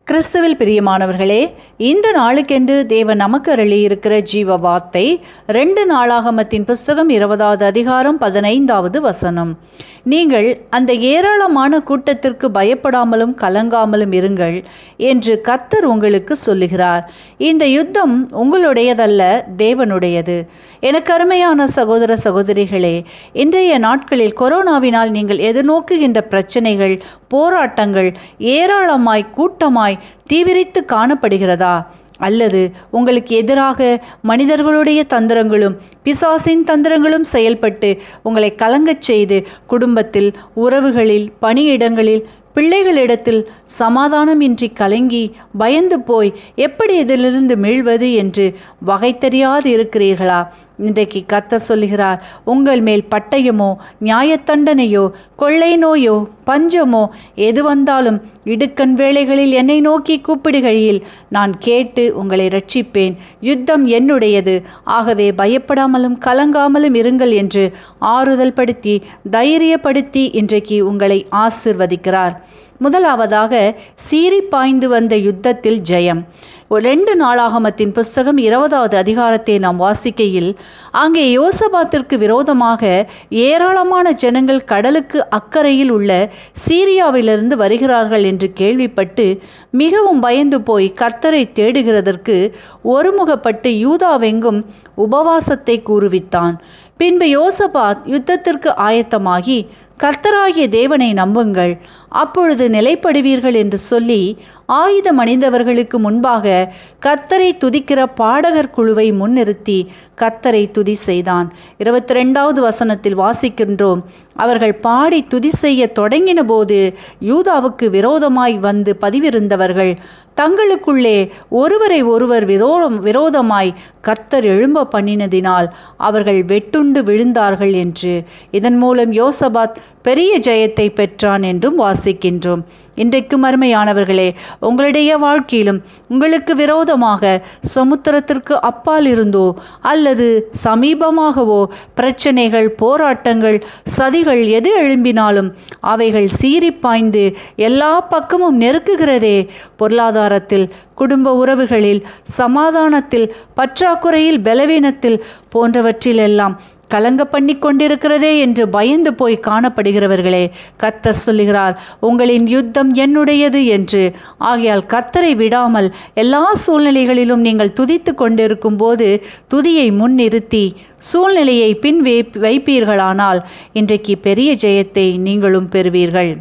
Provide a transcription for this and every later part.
கிறிஸ்துவில் பிரியமானவர்களே இந்த நாளுக்கென்று தேவன் நமக்கு அருளி இருக்கிற ஜீவ வார்த்தை ரெண்டு நாளாகமத்தின் புஸ்தகம் இருபதாவது அதிகாரம் பதினைந்தாவது வசனம் நீங்கள் அந்த ஏராளமான கூட்டத்திற்கு பயப்படாமலும் கலங்காமலும் இருங்கள் என்று கத்தர் உங்களுக்கு சொல்லுகிறார் இந்த யுத்தம் உங்களுடையதல்ல தேவனுடையது எனக்கு அருமையான சகோதர சகோதரிகளே இன்றைய நாட்களில் கொரோனாவினால் நீங்கள் எதிர்நோக்குகின்ற பிரச்சனைகள் போராட்டங்கள் ஏராளமாய் கூட்டமாய் தீவிரித்து காணப்படுகிறதா அல்லது உங்களுக்கு எதிராக மனிதர்களுடைய தந்திரங்களும் பிசாசின் தந்திரங்களும் செயல்பட்டு உங்களை கலங்கச் செய்து குடும்பத்தில் உறவுகளில் பணியிடங்களில் பிள்ளைகளிடத்தில் சமாதானமின்றி கலங்கி பயந்து போய் எப்படி இதிலிருந்து மீள்வது என்று வகை தெரியாது இருக்கிறீர்களா இன்றைக்கு கத்த சொல்லுகிறார் உங்கள் மேல் பட்டயமோ நியாயத்தண்டனையோ கொள்ளை நோயோ பஞ்சமோ எது வந்தாலும் இடுக்கண் வேளைகளில் என்னை நோக்கி கூப்பிடுகையில் நான் கேட்டு உங்களை ரட்சிப்பேன் யுத்தம் என்னுடையது ஆகவே பயப்படாமலும் கலங்காமலும் இருங்கள் என்று ஆறுதல் படுத்தி தைரியப்படுத்தி இன்றைக்கு உங்களை ஆசிர்வதிக்கிறார் முதலாவதாக சீறி பாய்ந்து வந்த யுத்தத்தில் ஜெயம் ரெண்டு நாளாகமத்தின் புஸ்தகம் இருபதாவது அதிகாரத்தை நாம் வாசிக்கையில் அங்கே யோசபாத்திற்கு விரோதமாக ஏராளமான ஜனங்கள் கடலுக்கு அக்கறையில் உள்ள சீரியாவிலிருந்து வருகிறார்கள் என்று கேள்விப்பட்டு மிகவும் பயந்து போய் கர்த்தரை தேடுகிறதற்கு ஒருமுகப்பட்டு யூதாவெங்கும் உபவாசத்தை கூறுவித்தான் பின்பு யோசபாத் யுத்தத்திற்கு ஆயத்தமாகி கர்த்தராகிய தேவனை நம்புங்கள் அப்பொழுது நிலைப்படுவீர்கள் என்று சொல்லி ஆயுதம் அணிந்தவர்களுக்கு முன்பாக கர்த்தரை துதிக்கிற பாடகர் குழுவை முன்னிறுத்தி கர்த்தரை துதி செய்தான் இருபத்தி ரெண்டாவது வசனத்தில் வாசிக்கின்றோம் அவர்கள் பாடி துதி செய்ய தொடங்கின போது யூதாவுக்கு விரோதமாய் வந்து பதிவிருந்தவர்கள் தங்களுக்குள்ளே ஒருவரை ஒருவர் விரோதம் விரோதமாய் கர்த்தர் எழும்ப பண்ணினதினால் அவர்கள் வெட்டுண்டு விழுந்தார்கள் என்று இதன் மூலம் யோசபாத் பெரிய ஜெயத்தை பெற்றான் என்றும் வாசிக்கின்றோம் இன்றைக்கும் அருமையானவர்களே உங்களுடைய வாழ்க்கையிலும் உங்களுக்கு விரோதமாக சமுத்திரத்திற்கு அப்பால் இருந்தோ அல்லது சமீபமாகவோ பிரச்சனைகள் போராட்டங்கள் சதிகள் எது எழும்பினாலும் அவைகள் சீறி பாய்ந்து எல்லா பக்கமும் நெருக்குகிறதே பொருளாதாரத்தில் குடும்ப உறவுகளில் சமாதானத்தில் பற்றாக்குறையில் பலவீனத்தில் போன்றவற்றிலெல்லாம் கலங்க பண்ணி கொண்டிருக்கிறதே என்று பயந்து போய் காணப்படுகிறவர்களே கத்தர் சொல்லுகிறார் உங்களின் யுத்தம் என்னுடையது என்று ஆகையால் கத்தரை விடாமல் எல்லா சூழ்நிலைகளிலும் நீங்கள் துதித்து கொண்டிருக்கும் போது துதியை முன்னிறுத்தி சூழ்நிலையை பின் வைப்பீர்களானால் இன்றைக்கு பெரிய ஜெயத்தை நீங்களும் பெறுவீர்கள்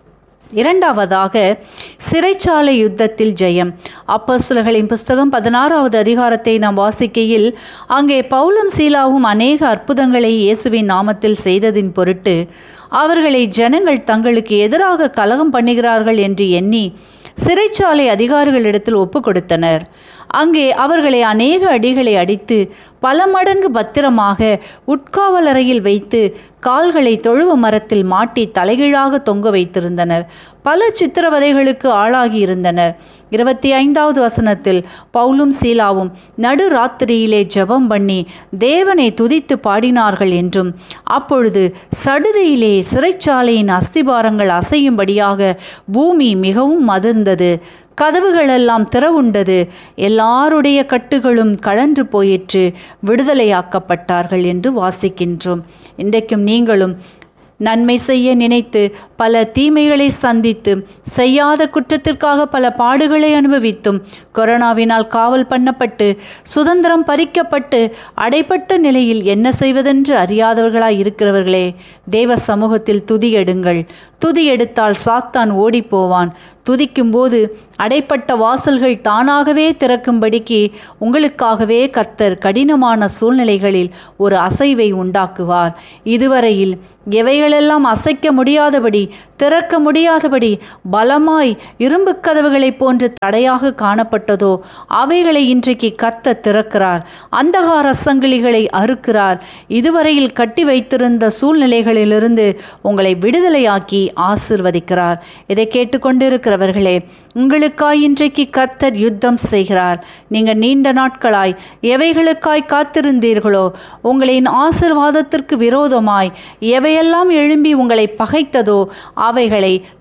இரண்டாவதாக சிறைச்சாலை யுத்தத்தில் ஜெயம் அப்போஸ்தலர்களின் புஸ்தகம் பதினாறாவது அதிகாரத்தை நாம் வாசிக்கையில் அங்கே பவுலும் சீலாவும் அநேக அற்புதங்களை இயேசுவின் நாமத்தில் செய்ததின் பொருட்டு அவர்களை ஜனங்கள் தங்களுக்கு எதிராக கலகம் பண்ணுகிறார்கள் என்று எண்ணி சிறைச்சாலை அதிகாரிகளிடத்தில் ஒப்பு கொடுத்தனர் அங்கே அவர்களை அநேக அடிகளை அடித்து பல மடங்கு பத்திரமாக உட்காவலறையில் வைத்து கால்களை தொழுவ மரத்தில் மாட்டி தலைகீழாக தொங்க வைத்திருந்தனர் பல சித்திரவதைகளுக்கு ஆளாகி இருந்தனர் இருபத்தி ஐந்தாவது வசனத்தில் பவுலும் சீலாவும் நடு ராத்திரியிலே ஜெபம் பண்ணி தேவனை துதித்து பாடினார்கள் என்றும் அப்பொழுது சடுதியிலே சிறைச்சாலையின் அஸ்திபாரங்கள் அசையும்படியாக பூமி மிகவும் மதிர்ந்தது கதவுகளெல்லாம் திறவுண்டது எல்லாருடைய கட்டுகளும் கழன்று போயிற்று விடுதலையாக்கப்பட்டார்கள் என்று வாசிக்கின்றோம் இன்றைக்கும் நீங்களும் நன்மை செய்ய நினைத்து பல தீமைகளை சந்தித்து செய்யாத குற்றத்திற்காக பல பாடுகளை அனுபவித்தும் கொரோனாவினால் காவல் பண்ணப்பட்டு சுதந்திரம் பறிக்கப்பட்டு அடைப்பட்ட நிலையில் என்ன செய்வதென்று அறியாதவர்களாய் இருக்கிறவர்களே தேவ சமூகத்தில் துதி எடுங்கள் துதி எடுத்தால் சாத்தான் ஓடிப்போவான் துதிக்கும் போது அடைப்பட்ட வாசல்கள் தானாகவே திறக்கும்படிக்கு உங்களுக்காகவே கத்தர் கடினமான சூழ்நிலைகளில் ஒரு அசைவை உண்டாக்குவார் இதுவரையில் எவைகளெல்லாம் அசைக்க முடியாதபடி திறக்க முடியாதபடி பலமாய் இரும்பு கதவுகளைப் போன்று தடையாக காணப்பட்டதோ அவைகளை இன்றைக்கு கத்த திறக்கிறார் அந்தகார சங்கிலிகளை அறுக்கிறார் இதுவரையில் கட்டி வைத்திருந்த சூழ்நிலைகளிலிருந்து உங்களை விடுதலையாக்கி ஆசிர்வதிக்கிறார் இதை கேட்டுக்கொண்டிருக்கிறவர்களே உங்களுக்காய் இன்றைக்கு கத்தர் யுத்தம் செய்கிறார் நீங்கள் நீண்ட நாட்களாய் எவைகளுக்காய் காத்திருந்தீர்களோ உங்களின் ஆசிர்வாதத்திற்கு விரோதமாய் எவையெல்லாம் எழும்பி உங்களை பகைத்ததோ அவைகளை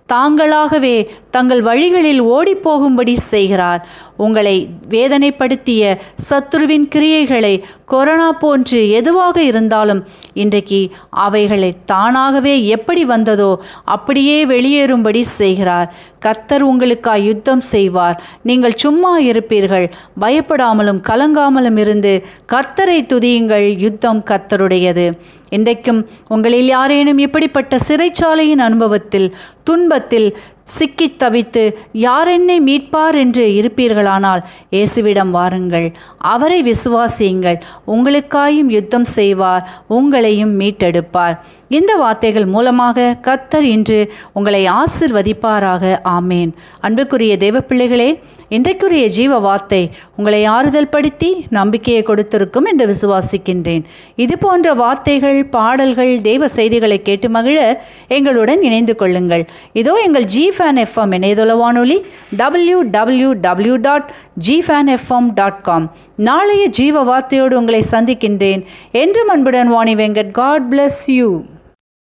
தாங்களாகவே தங்கள் வழிகளில் ஓடிப்போகும்படி செய்கிறார் உங்களை வேதனைப்படுத்திய சத்துருவின் கிரியைகளை கொரோனா போன்று எதுவாக இருந்தாலும் இன்றைக்கு அவைகளை தானாகவே எப்படி வந்ததோ அப்படியே வெளியேறும்படி செய்கிறார் கர்த்தர் உங்களுக்காய் யுத்தம் செய்வார் நீங்கள் சும்மா இருப்பீர்கள் பயப்படாமலும் கலங்காமலும் இருந்து கர்த்தரை துதியுங்கள் யுத்தம் கர்த்தருடையது இன்றைக்கும் உங்களில் யாரேனும் இப்படிப்பட்ட சிறைச்சாலையின் அனுபவத்தில் துன்பத்தில் சிக்கித் தவித்து யார் என்னை மீட்பார் என்று இருப்பீர்களானால் இயேசுவிடம் வாருங்கள் அவரை விசுவாசியுங்கள் உங்களுக்காயும் யுத்தம் செய்வார் உங்களையும் மீட்டெடுப்பார் இந்த வார்த்தைகள் மூலமாக கத்தர் இன்று உங்களை ஆசிர்வதிப்பாராக ஆமேன் அன்புக்குரிய தேவ பிள்ளைகளே இன்றைக்குரிய ஜீவ வார்த்தை உங்களை ஆறுதல் படுத்தி நம்பிக்கையை கொடுத்திருக்கும் என்று விசுவாசிக்கின்றேன் இது போன்ற வார்த்தைகள் பாடல்கள் தெய்வ செய்திகளை கேட்டு மகிழ எங்களுடன் இணைந்து கொள்ளுங்கள் இதோ எங்கள் ஜி ஃபேன் எஃப்எம் இணையதள வானொலி W W W dot G Fan FM dot com நாளைய ஜீவ வார்த்தையோடு உங்களை சந்திக்கின்றேன் என்றும் அன்புடன் Vani Venkat God bless you